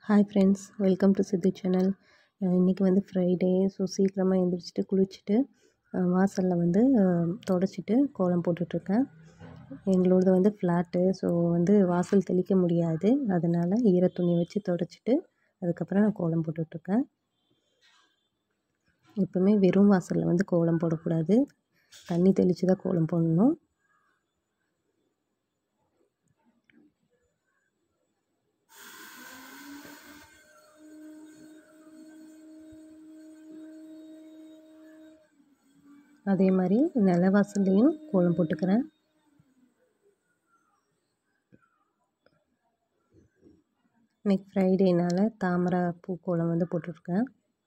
hi friends welcome to Siddhu channel இன்றைக்கி வந்து Friday so சீக்கிரமாக எழுந்திரிச்சிட்டு குளிச்சுட்டு வாசலில் வந்து தொடச்சிட்டு கோலம் போட்டுட்ருக்கேன் எங்களோடது வந்து ஃப்ளாட்டு ஸோ வந்து வாசல் தெளிக்க முடியாது அதனால் ஈரத்துணி வச்சு தொடச்சிட்டு அதுக்கப்புறம் நான் கோலம் போட்டுட்ருக்கேன் எப்போவுமே வெறும் வாசலில் வந்து கோலம் போடக்கூடாது தண்ணி தெளித்து தான் கோலம் போடணும் அதே மாதிரி நிலவாசல்லையும் கோலம் போட்டுக்கிறேன் இன்னைக்கு ஃப்ரைடேனால் தாமரை பூ கோலம் வந்து போட்டிருக்கேன்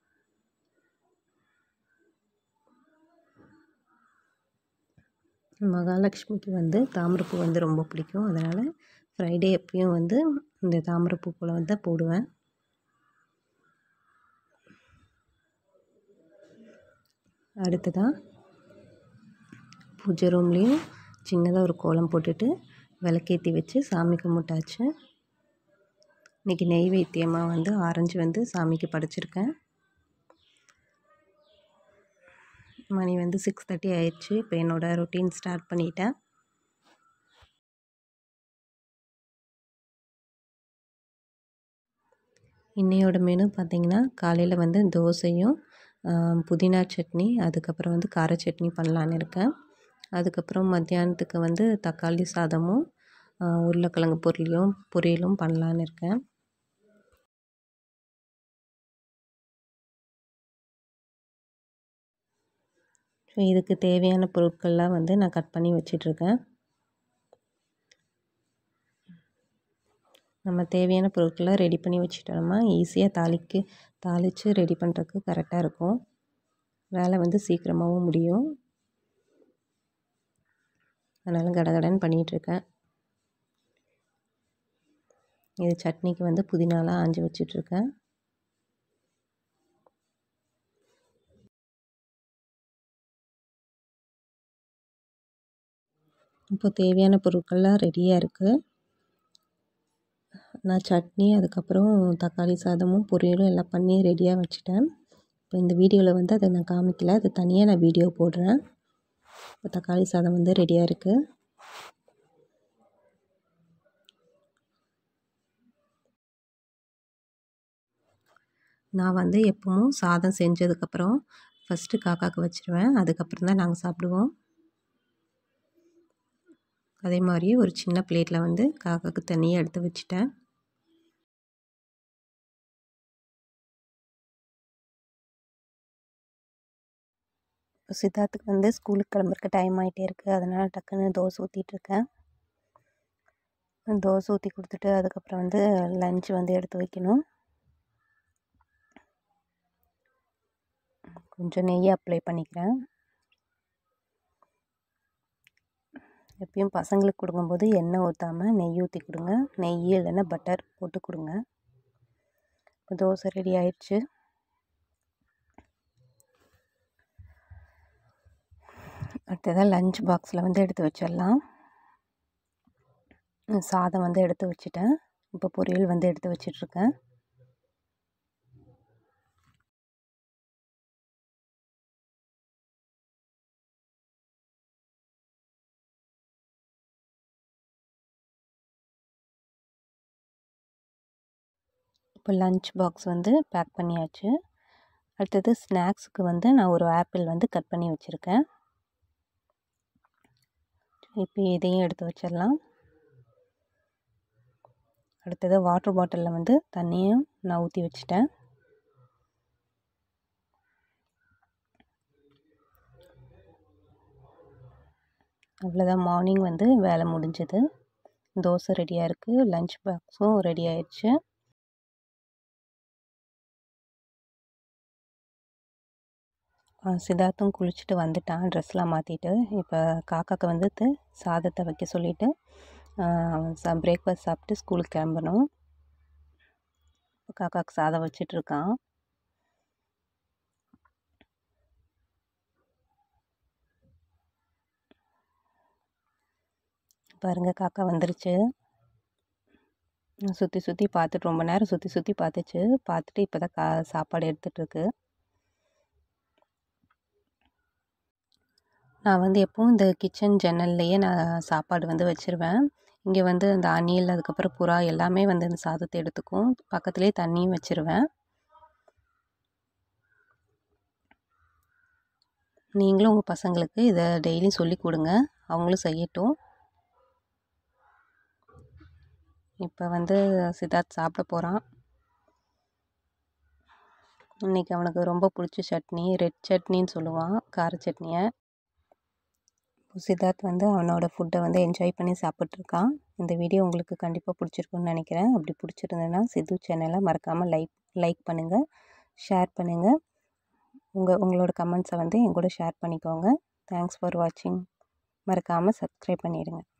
மகாலட்சுமிக்கு வந்து தாமரைப்பூ வந்து ரொம்ப பிடிக்கும் அதனால் ஃப்ரைடே எப்பயும் வந்து இந்த தாமரைப்பூ கோலம் வந்து போடுவேன் அடுத்ததாக பூஜை ரூம்லேயும் சின்னதாக ஒரு கோலம் போட்டுட்டு விளக்கேற்றி வச்சு சாமி கும்பிட்டாச்சு இன்றைக்கி நெய்வேத்தியமாக வந்து ஆரஞ்சு வந்து சாமிக்கு படைச்சிருக்கேன் மணி வந்து சிக்ஸ் தேர்ட்டி ஆயிடுச்சு இப்போ என்னோடய ரொட்டீன் ஸ்டார்ட் பண்ணிட்டேன் இன்னையோட மெனு பார்த்திங்கன்னா காலையில் வந்து தோசையும் புதினா சட்னி அதுக்கப்புறம் வந்து கார சட்னி பண்ணலான்னு இருக்கேன் அதுக்கப்புறம் மத்தியானத்துக்கு வந்து தக்காளி சாதமும் உருளைக்கிழங்கு பொரியலும் பொரியலும் பண்ணலான்னு இருக்கேன் ஸோ இதுக்கு தேவையான பொருட்கள்லாம் வந்து நான் கட் பண்ணி வச்சிட்ருக்கேன் நம்ம தேவையான பொருட்கள்லாம் ரெடி பண்ணி வச்சுட்டோம்னா ஈஸியாக தாளிக்கு தாளித்து ரெடி பண்ணுறதுக்கு கரெக்டாக இருக்கும் வேலை வந்து சீக்கிரமாகவும் முடியும் அதனால் கடகடன்னு பண்ணிகிட்ருக்கேன் இது சட்னிக்கு வந்து புதினாலாம் ஆஞ்சி வச்சிட்ருக்கேன் இப்போ தேவையான பொருட்கள்லாம் ரெடியாக இருக்குது நான் சட்னி அதுக்கப்புறம் தக்காளி சாதமும் பொரியலும் எல்லாம் பண்ணி ரெடியாக வச்சுட்டேன் இப்போ இந்த வீடியோவில் வந்து அதை நான் காமிக்கல அது தனியாக நான் வீடியோ போடுறேன் இப்போ தக்காளி சாதம் வந்து ரெடியாக இருக்குது நான் வந்து எப்பவும் சாதம் செஞ்சதுக்கப்புறம் ஃபஸ்ட்டு காக்காவுக்கு வச்சுருவேன் அதுக்கப்புறம் தான் நாங்கள் சாப்பிடுவோம் அதே மாதிரியே ஒரு சின்ன பிளேட்டில் வந்து காக்காவுக்கு தனியாக எடுத்து வச்சுட்டேன் சித்தார்த்துக்கு வந்து ஸ்கூலுக்கு கிளம்புறக்கு டைம் ஆகிட்டே இருக்குது அதனால் டக்குன்னு தோசை ஊற்றிட்டுருக்கேன் தோசை ஊற்றி கொடுத்துட்டு அதுக்கப்புறம் வந்து லஞ்ச் வந்து எடுத்து வைக்கணும் கொஞ்சம் நெய் அப்ளை பண்ணிக்கிறேன் எப்பயும் பசங்களுக்கு கொடுக்கும்போது எண்ணெய் ஊற்றாமல் நெய் ஊற்றி கொடுங்க நெய் இல்லைன்னா பட்டர் போட்டு கொடுங்க இப்போ தோசை ரெடி ஆயிடுச்சு அடுத்ததாக லஞ்ச் பாக்ஸில் வந்து எடுத்து வச்சிடலாம் சாதம் வந்து எடுத்து வச்சுட்டேன் இப்போ பொரியல் வந்து எடுத்து வச்சிட்ருக்கேன் இப்போ லஞ்ச் பாக்ஸ் வந்து பேக் பண்ணியாச்சு அடுத்தது ஸ்நாக்ஸுக்கு வந்து நான் ஒரு ஆப்பிள் வந்து கட் பண்ணி வச்சுருக்கேன் இப்போ இதையும் எடுத்து வச்சிடலாம் அடுத்தது வாட்டர் பாட்டிலில் வந்து தண்ணியும் நான் ஊற்றி வச்சுட்டேன் அவ்வளோதான் மார்னிங் வந்து வேலை முடிஞ்சது தோசை ரெடியாக இருக்குது லஞ்ச் பாக்ஸும் ரெடி ஆயிடுச்சு சித்தார்த்தும் குளிச்சுட்டு வந்துட்டான் ட்ரெஸ்லாம் மாற்றிட்டு இப்போ காக்காக்கு வந்து சாதத்தை வைக்க சொல்லிவிட்டு அவன் பிரேக்ஃபாஸ்ட் சாப்பிட்டு ஸ்கூலுக்கு கிளம்பணும் காக்காவுக்கு சாதம் வச்சிட்ருக்கான் பாருங்கள் காக்கா வந்துருச்சு சுற்றி சுற்றி பார்த்துட்டு ரொம்ப நேரம் சுற்றி சுற்றி பார்த்துச்சு பார்த்துட்டு இப்போ தான் கா சாப்பாடு எடுத்துகிட்ருக்கு நான் வந்து எப்போவும் இந்த கிச்சன் ஜன்னல்லையே நான் சாப்பாடு வந்து வச்சுருவேன் இங்கே வந்து இந்த அணில் அதுக்கப்புறம் புறா எல்லாமே வந்து இந்த சாதத்தை எடுத்துக்கும் பக்கத்துலேயே தண்ணியும் வச்சுருவேன் நீங்களும் உங்கள் பசங்களுக்கு இதை டெய்லியும் சொல்லி கொடுங்க அவங்களும் செய்யட்டும் இப்போ வந்து சித்தார்த் சாப்பிட போகிறான் இன்றைக்கி அவனுக்கு ரொம்ப பிடிச்ச சட்னி ரெட் சட்னின்னு சொல்லுவான் கார சட்னியை சித்தார்த் வந்து அவனோட ஃபுட்டை வந்து என்ஜாய் பண்ணி சாப்பிட்ருக்கான் இந்த வீடியோ உங்களுக்கு கண்டிப்பாக பிடிச்சிருக்குன்னு நினைக்கிறேன் அப்படி பிடிச்சிருந்ததுன்னா சித்து சேனலை மறக்காமல் லைக் லைக் பண்ணுங்கள் ஷேர் பண்ணுங்கள் உங்கள் உங்களோட கமெண்ட்ஸை வந்து என் கூட ஷேர் பண்ணிக்கோங்க தேங்க்ஸ் ஃபார் வாட்சிங் மறக்காமல் சப்ஸ்கிரைப் பண்ணிடுங்க